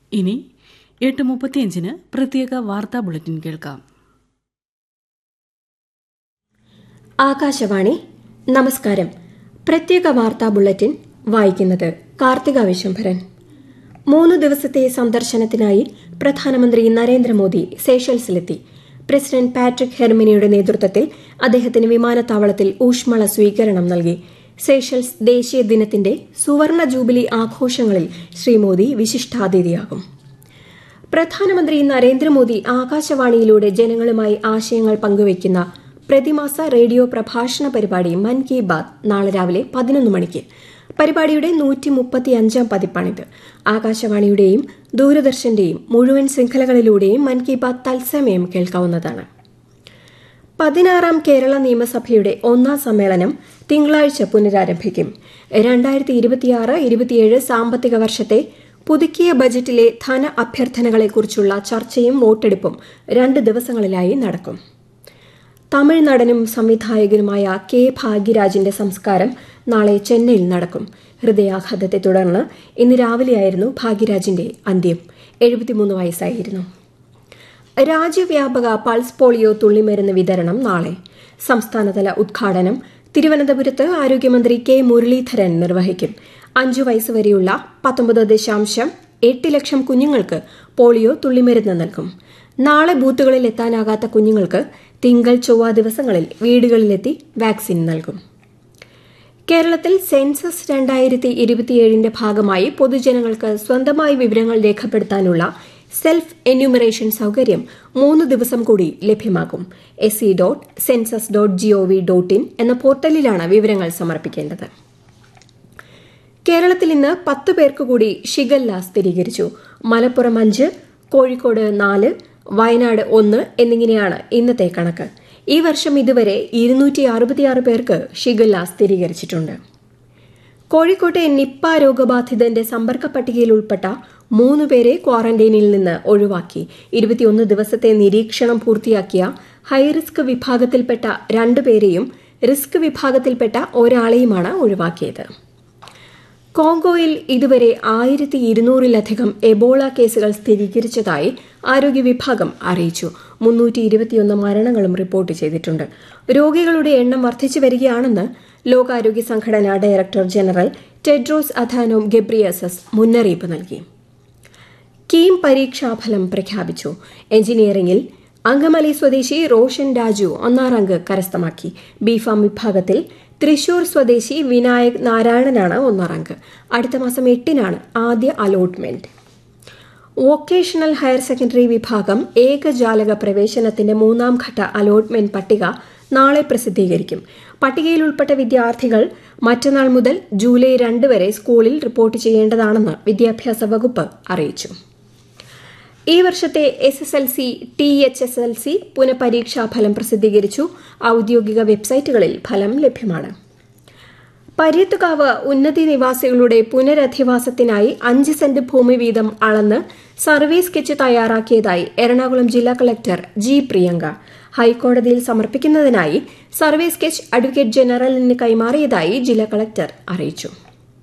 ഇനി എട്ട് മുപ്പത്തിയഞ്ചിന് പ്രത്യേക വാർത്താ ബുള്ളറ്റിൻ കേൾക്കാം ആകാശവാണി നമസ്കാരം പ്രത്യേക വാർത്താ ബുള്ളറ്റിൻ വായിക്കുന്നത് കാർത്തിക വിശംഭരൻ മൂന്ന് ദിവസത്തെ സന്ദർശനത്തിനായി പ്രധാനമന്ത്രി നരേന്ദ്രമോദി സേഷൽസിലെത്തി പ്രസിഡന്റ് പാട്രിക് ഹെർമിനിയുടെ നേതൃത്വത്തിൽ അദ്ദേഹത്തിന് വിമാനത്താവളത്തിൽ ഊഷ്മള സ്വീകരണം നൽകി സേഷൽസ് ദേശീയ ദിനത്തിന്റെ സുവർണ ജൂബിലി ആഘോഷങ്ങളിൽ ശ്രീ മോദി വിശിഷ്ടാതിഥിയാകും പ്രധാനമന്ത്രി നരേന്ദ്രമോദി ആകാശവാണിയിലൂടെ ജനങ്ങളുമായി ആശയങ്ങൾ പങ്കുവയ്ക്കുന്ന പ്രതിമാസ റേഡിയോ പ്രഭാഷണ പരിപാടി മൻ കി ബാത് നാളെ രാവിലെ പതിനൊന്ന് മണിക്ക് പരിപാടിയുടെ നൂറ്റി മുപ്പത്തിയഞ്ചാം പതിപ്പാണിത് ആകാശവാണിയുടെയും ദൂരദർശന്റെയും മുഴുവൻ ശൃംഖലകളിലൂടെയും മൻ കി ബാത് തത്സമയം കേൾക്കാവുന്നതാണ് പതിനാറാം കേരള നിയമസഭയുടെ ഒന്നാം സമ്മേളനം തിങ്കളാഴ്ച പുനരാരംഭിക്കും രണ്ടായിരത്തി ഇരുപത്തിയാറ് ഇരുപത്തിയേഴ് സാമ്പത്തിക വർഷത്തെ പുതുക്കിയ ബജറ്റിലെ ധന അഭ്യർത്ഥനകളെക്കുറിച്ചുള്ള ചർച്ചയും വോട്ടെടുപ്പും രണ്ട് ദിവസങ്ങളിലായി നടക്കും തമിഴ് നടനും സംവിധായകനുമായ കെ ഭാഗ്യരാജിന്റെ സംസ്കാരം നാളെ ചെന്നൈയിൽ നടക്കും ഹൃദയാഘാതത്തെ തുടർന്ന് ഇന്ന് രാവിലെയായിരുന്നു ഭാഗ്യരാജിന്റെ അന്ത്യം എഴുപത്തിമൂന്ന് വയസ്സായിരുന്നു രാജ്യവ്യാപക പൾസ് പോളിയോ തുള്ളിമരുന്ന് വിതരണം നാളെ സംസ്ഥാനതല ഉദ്ഘാടനം തിരുവനന്തപുരത്ത് ആരോഗ്യമന്ത്രി കെ മുരളീധരൻ നിർവഹിക്കും അഞ്ചു വയസ്സുവരെയുള്ള പത്തൊമ്പത് ദശാംശം എട്ട് ലക്ഷം കുഞ്ഞുങ്ങൾക്ക് പോളിയോ തുള്ളിമരുന്ന് നൽകും നാളെ ബൂത്തുകളിൽ എത്താനാകാത്ത കുഞ്ഞുങ്ങൾക്ക് തിങ്കൾ ചൊവ്വ ദിവസങ്ങളിൽ വീടുകളിലെത്തി വാക്സിൻ നൽകും കേരളത്തിൽ സെൻസസ് രണ്ടായിരത്തി ഇരുപത്തിയേഴിന്റെ ഭാഗമായി പൊതുജനങ്ങൾക്ക് സ്വന്തമായി വിവരങ്ങൾ രേഖപ്പെടുത്താനുള്ള സെൽഫ് എന്യൂമറേഷൻ സൌകര്യം മൂന്ന് ദിവസം കൂടി ലഭ്യമാകും S C dot census dot G O V dot in എന്ന പോർട്ടലിലാണ് വിവരങ്ങൾ സമർപ്പിക്കേണ്ടത് കേരളത്തിൽ ഇന്ന് പത്ത് പേർക്ക് കൂടി ഷിഗല്ല സ്ഥിരീകരിച്ചു മലപ്പുറം അഞ്ച് കോഴിക്കോട് നാല് വയനാട് ഒന്ന് എന്നിങ്ങനെയാണ് ഇന്നത്തെ കണക്ക് ഈ വർഷം ഇതുവരെ ഇരുന്നൂറ്റി അറുപത്തിയാറ് പേർക്ക് ഷിഗല്ല സ്ഥിരീകരിച്ചിട്ടുണ്ട് കോഴിക്കോട്ടെ നിപ്പ രോഗബാധിതന്റെ സമ്പർക്ക പട്ടികയിൽ ഉൾപ്പെട്ട മൂന്ന് പേരെ ക്വാറന്റൈനിൽ നിന്ന് ഒഴിവാക്കി ഇരുപത്തിയൊന്ന് ദിവസത്തെ നിരീക്ഷണം പൂർത്തിയാക്കിയ ഹൈറിസ്ക് വിഭാഗത്തിൽപ്പെട്ട രണ്ടുപേരെയും റിസ്ക് വിഭാഗത്തിൽപ്പെട്ട ഒരാളെയുമാണ് ഒഴിവാക്കിയത് കോങ്കോയിൽ ഇതുവരെ ആയിരത്തി ഇരുന്നൂറിലധികം എബോള കേസുകൾ സ്ഥിരീകരിച്ചതായി ആരോഗ്യ വിഭാഗം അറിയിച്ചു മുന്നൂറ്റി ഇരുപത്തിയൊന്ന് മരണങ്ങളും റിപ്പോർട്ട് ചെയ്തിട്ടുണ്ട് രോഗികളുടെ എണ്ണം വർദ്ധിച്ചു വരികയാണെന്ന് ലോകാരോഗ്യ സംഘടന director general Tedros Adhanom Ghebreyesus മുന്നറിയിപ്പ് നൽകി കീം പരീക്ഷാഫലം പ്രഖ്യാപിച്ചു എഞ്ചിനീയറിംഗിൽ അങ്കമലി സ്വദേശി റോഷൻ രാജു ഒന്നാം റാങ്ക് കരസ്ഥമാക്കി ബിഫാം വിഭാഗത്തിൽ തൃശൂർ സ്വദേശി വിനായക് നാരായണനാണ് ഒന്നാം റാങ്ക് അടുത്ത മാസം എട്ടിനാണ് ആദ്യ അലോട്ട്മെന്റ് വൊക്കേഷണൽ ഹയർ സെക്കൻഡറി വിഭാഗം ഏകജാലക പ്രവേശനത്തിന്റെ മൂന്നാം ഘട്ട അലോട്ട്മെന്റ് പട്ടിക നാളെ പ്രസിദ്ധീകരിക്കും പട്ടികയിൽ ഉൾപ്പെട്ട വിദ്യാർത്ഥികൾ മറ്റന്നാൾ മുതൽ ജൂലൈ രണ്ട് വരെ സ്കൂളിൽ റിപ്പോർട്ട് ചെയ്യേണ്ടതാണെന്ന് വിദ്യാഭ്യാസ വകുപ്പ് അറിയിച്ചു ഈ വർഷത്തെ S S L C T H S L C പുനഃപരീക്ഷാ ഫലം പ്രസിദ്ധീകരിച്ചു ഔദ്യോഗിക വെബ്സൈറ്റുകളിൽ ഫലം ലഭ്യമാണ് പര്യത്തുകാവ് ഉന്നതി നിവാസികളുടെ പുനരധിവാസത്തിനായി അഞ്ച് സെന്റ് ഭൂമി വീതം അളന്ന് സർവേ സ്കെച്ച് തയ്യാറാക്കിയതായി എറണാകുളം ജില്ലാ കളക്ടർ ജി പ്രിയങ്ക ഹൈക്കോടതിയിൽ സമർപ്പിക്കുന്നതിനായി സർവേ സ്കെച്ച് അഡ്വക്കേറ്റ് ജനറലിന് കൈമാറിയതായി ജില്ലാ കളക്ടർ അറിയിച്ചു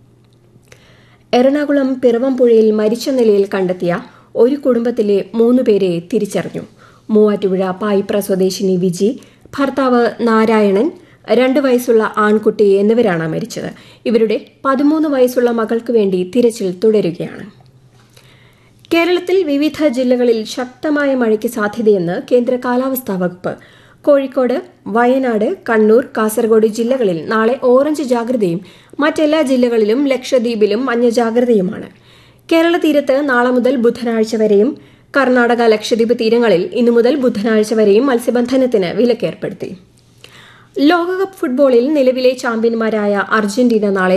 എറണാകുളം പിറവംപുഴയിൽ മരിച്ച നിലയിൽ കണ്ടെത്തിയ ഒരു കുടുംബത്തിലെ മൂന്നുപേരെ തിരിച്ചറിഞ്ഞു മൂവാറ്റുപുഴ പായിപ്ര സ്വദേശിനി വിജി ഭർത്താവ് നാരായണൻ രണ്ട് വയസ്സുള്ള ആൺകുട്ടി എന്നിവരാണ് മരിച്ചത് ഇവരുടെ പതിമൂന്ന് വയസ്സുള്ള മകൾക്ക് വേണ്ടി തിരച്ചിൽ തുടരുകയാണ് കേരളത്തിൽ വിവിധ ജില്ലകളിൽ ശക്തമായ മഴയ്ക്ക് സാധ്യതയെന്ന് കേന്ദ്ര കാലാവസ്ഥാ വകുപ്പ് കോഴിക്കോട് വയനാട് കണ്ണൂർ കാസർഗോഡ് ജില്ലകളിൽ നാളെ ഓറഞ്ച് ജാഗ്രതയും മറ്റെല്ലാ ജില്ലകളിലും ലക്ഷദ്വീപിലും മഞ്ഞ ജാഗ്രതയുമാണ് കേരള തീരത്ത് നാളെ മുതൽ ബുധനാഴ്ച വരെയും കർണാടക ലക്ഷദ്വീപ് തീരങ്ങളിൽ ഇന്നു മുതൽ ബുധനാഴ്ച വരെയും മത്സ്യബന്ധനത്തിന് വിലക്കേർപ്പെടുത്തി ലോകകപ്പ് ഫുട്ബോളിൽ നിലവിലെ ചാമ്പ്യന്മാരായ അർജന്റീന നാളെ